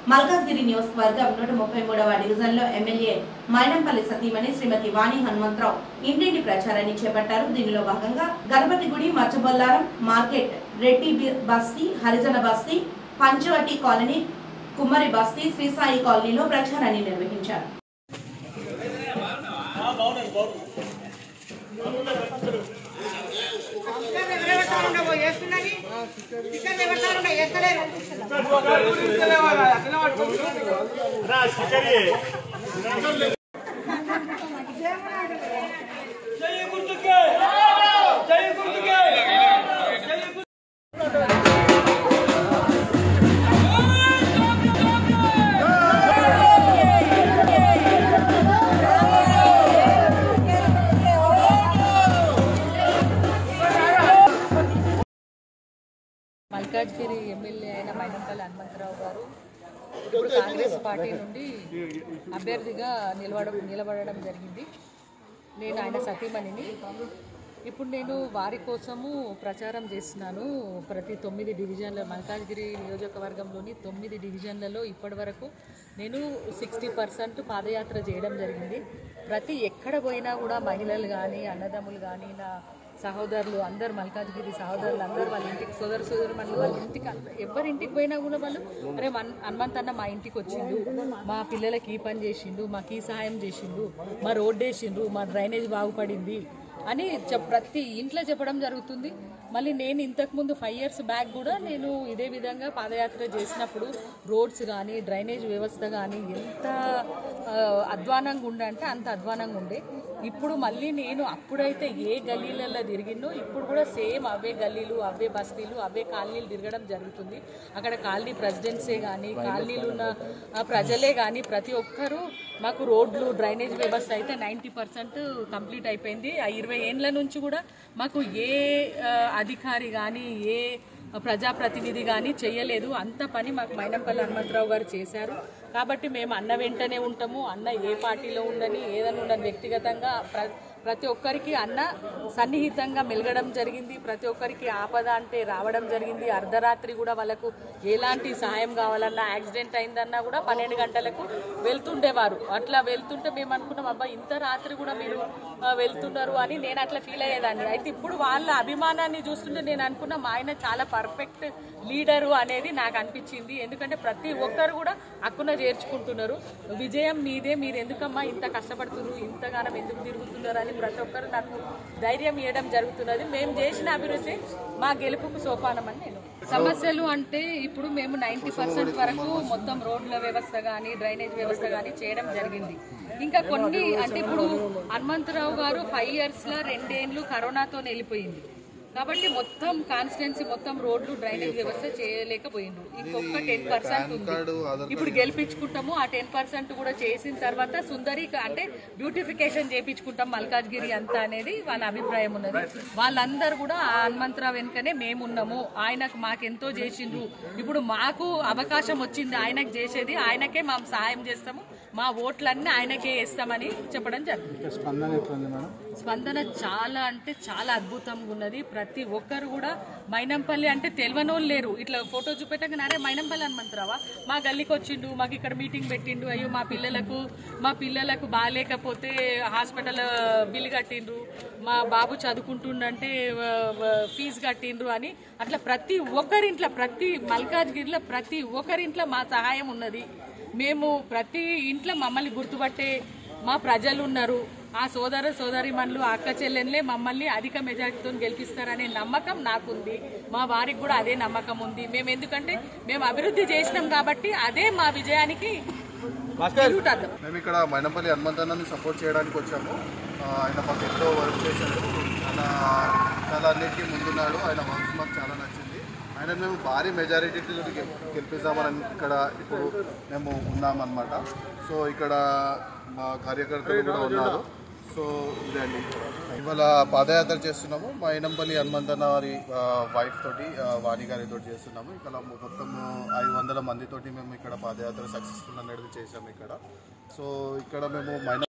మల్కాజ్గిరి నియోజకవర్గం నూట ముప్పై మూడవ డివిజన్ లో ఎమ్మెల్యే మైనంపల్లి సతీమణి శ్రీమతి వాణి హనుమంతరావు ఇంటింటి ప్రచారాన్ని చేపట్టారు దీనిలో భాగంగా గణపతి గుడి మచ్చబొల్లారం మార్కెట్ రెడ్డి బి- బస్తీ హరిజన బస్తీ పంచవటి కాలనీ కుమ్మరి బస్తీ శ్రీసాయి కాలనీలో ప్రచారాన్ని నిర్వహించారు మల్కాజ్గిరి ఎమ్మెల్యే అయిన మైనంపల్లి హనుమంతరావు గారు ఇప్పుడు కాంగ్రెస్ పార్టీ నుండి అభ్యర్థిగా నిలవడం నిలబడడం జరిగింది నేను ఆయన సతీమణిని ఇప్పుడు నేను వారి కోసము ప్రచారం చేస్తున్నాను ప్రతి తొమ్మిది డివిజన్ల మల్కాజ్గిరి నియోజకవర్గంలోని తొమ్మిది డివిజన్లలో ఇప్పటి వరకు నేను సిక్స్టీ పర్సెంట్ పాదయాత్ర చేయడం జరిగింది ప్రతి ఎక్కడ పోయినా కూడా మహిళలు కానీ అన్నదమ్ములు కానీ నా సహోదరులు అందరు మల్కాజ్గిరి సహోదరులు అందరు వాళ్ళ ఇంటికి సోదర సోదరు మన వాళ్ళ ఇంటికి అంద- ఎవరి ఇంటికి పోయినా కూడా వాళ్ళు అరే మన్ హనుమంత్ అన్న మా ఇంటికి వచ్చిండు మా పిల్లలకి ఈ పని చేసిండు మాకు ఈ సహాయం చేసిండు మా రోడ్ వేసిండు మా డ్రైనేజ్ బాగుపడింది అని చెప్ ప్రతి ఇంట్లో చెప్పడం జరుగుతుంది మళ్ళీ నేను ఇంతకుముందు ఫైవ్ ఇయర్స్ బ్యాక్ కూడా నేను ఇదే విధంగా పాదయాత్ర చేసినప్పుడు రోడ్స్ కానీ డ్రైనేజ్ వ్యవస్థ కానీ ఎంత ఆ, అధ్వానంగా ఉండే అంటే అంత అధ్వానంగా ఉండే ఇప్పుడు మళ్ళీ నేను అప్పుడైతే ఏ గల్లీలలో తిరిగినో ఇప్పుడు కూడా సేమ్ అవే గల్లీలు అవే బస్తీలు అవే కాలనీలు తిరగడం జరుగుతుంది అక్కడ కాలనీ ప్రెసిడెన్సే కానీ కాలనీలు ఉన్న ఆ, ప్రజలే కానీ ప్రతి ఒక్కరూ మాకు రోడ్లు డ్రైనేజ్ వ్యవస్థ అయితే నైంటీ పర్సెంట్ కంప్లీట్ అయిపోయింది ఆ ఇరవై ఏండ్ల నుంచి కూడా మాకు ఏ ఆ, అధికారి కానీ ఏ ప్రజాప్రతినిధి కానీ చేయలేదు అంత పని మాకు మైనంపల్లి హనుమంతరావు గారు చేశారు కాబట్టి మేము అన్న వెంటనే ఉంటాము అన్న ఏ పార్టీలో ఉండని ఏదైనా ఉండని వ్యక్తిగతంగా ప్ర ప్రతి ఒక్కరికి అన్న సన్నిహితంగా మెలగడం జరిగింది ప్రతి ఒక్కరికి ఆపద అంటే రావడం జరిగింది అర్ధరాత్రి కూడా వాళ్ళకు ఎలాంటి సహాయం కావాలన్నా యాక్సిడెంట్ అయిందన్నా కూడా పన్నెండు గంటలకు వెళ్తుండేవారు అట్లా వెళ్తుంటే మేము అనుకున్నాం అబ్బా ఇంత రాత్రి కూడా మీరు ఆ, వెళ్తున్నారు అని నేను అట్లా ఫీల్ అయ్యేదాన్ని అయితే ఇప్పుడు వాళ్ళ అభిమానాన్ని చూస్తుంటే నేను అనుకున్నా మా ఆయన చాలా పర్ఫెక్ట్ లీడరు అనేది నాకు అనిపించింది ఎందుకంటే ప్రతి ఒక్కరు కూడా హక్కున చేర్చుకుంటున్నారు విజయం మీదే మీరు ఎందుకమ్మా ఇంత కష్టపడుతున్నారు ఇంతగానం ఎందుకు తిరుగుతున్నారు అని ప్రతి ఒక్కరు నాకు ధైర్యం ఇవ్వడం జరుగుతున్నది మేము చేసిన అభివృద్ధి మా గెలుపుకు సోపానం అని నేను సమస్యలు అంటే ఇప్పుడు మేము నైంటీ పర్సెంట్ వరకు మొత్తం రోడ్ల వ్యవస్థ కానీ డ్రైనేజ్ వ్యవస్థ కానీ చేయడం జరిగింది ఇంకా కొన్ని అంటే ఇప్పుడు హనుమంతరావు గారు ఫైవ్ ఇయర్స్ లో రెండేండ్లు కరోనాతో వెళ్ళిపోయింది కాబట్టి మొత్తం కాన్స్టిట్యున్సీ మొత్తం రోడ్లు డ్రైనేజ్ వ్యవస్థ చేయలేకపోయిండు ఇంకొక టెన్ పర్సెంట్ ఉంది ఇప్పుడు గెలిపించుకుంటాము ఆ టెన్ పర్సెంట్ కూడా చేసిన తర్వాత సుందరి అంటే బ్యూటిఫికేషన్ చేయించుకుంటాం మల్కాజ్గిరి అంతా అనేది వాళ్ళ అభిప్రాయం ఉన్నది వాళ్ళందరూ కూడా ఆ హనుమంతరావు వెనుకనే మేమున్నాము ఆయనకు మాకెంతో చేసిండ్రు ఇప్పుడు మాకు అవకాశం వచ్చింది ఆయనకు చేసేది ఆయనకే మేము సహాయం చేస్తాము మా ఓట్లన్నీ ఆయనకే వేస్తామని చెప్పడం జరిగింది స్పందన ఎట్లుంది మేడం స్పందన చాలా అంటే చాలా అద్భుతంగా ఉన్నది ప్రతి ఒక్కరు కూడా మైనంపల్లి అంటే తెలియనోళ్ళు లేరు ఇట్లా ఫోటో చూపెట్టగానే అరే మైనంపల్లి హనుమంతరావా మా గల్లీకి వచ్చిండు మాకు ఇక్కడ మీటింగ్ పెట్టిండు అయ్యో మా పిల్లలకు మా పిల్లలకు బాగాలేకపోతే హాస్పిటల్ బిల్ కట్టిండ్రు మా బాబు చదువుకుంటుండంటే ఫీజు కట్టిండ్రు అని అట్లా ప్రతి ఒక్కరింట్లో ప్రతి మల్కాజ్గిరిలో ప్రతి ఒక్కరింట్లో మా సహాయం ఉన్నది మేము ప్రతి ఇంట్లో మమ్మల్ని గుర్తుపట్టే మా ప్రజలు ఉన్నారు ఆ సోదర సోదరి మనులు అక్క చెల్లెన్లే మమ్మల్ని అధిక మెజారిటీతో గెలిపిస్తారనే నమ్మకం నాకుంది మా వారికి కూడా అదే నమ్మకం ఉంది మేము ఎందుకంటే మేము అభివృద్ధి చేసినాం కాబట్టి అదే మా విజయానికి అర్థం మేము ఇక్కడ మైనపల్లి హనుమంతన్నాన్ని సపోర్ట్ చేయడానికి వచ్చాము ఆ, ఆయన మాకు ఎంతో వర్క్ చేశారు ఆయన చాలా అన్నిటికీ ముందున్నాడు ఆయన వర్క్ మాకు చాలా నచ్చింది ఆయన మేము భారీ మెజారిటీతో గెలిపిస్తామని ఇక్కడ ఇప్పుడు మేము ఉన్నామన్నమాట సో ఇక్కడ మా కార్యకర్తలు కూడా ఉన్నారు సో ఇదండి ఇవాళ పాదయాత్ర చేస్తున్నాము మా ఇనంపల్లి హనుమంతన్న వారి వైఫ్ తోటి ఆ, వాణి గారితో చేస్తున్నాము ఇక్కడ మొత్తం ఐదు వందల మందితోటి మేము ఇక్కడ పాదయాత్ర సక్సెస్ఫుల్ అనేది చేసాము ఇక్కడ సో ఇక్కడ మేము మైన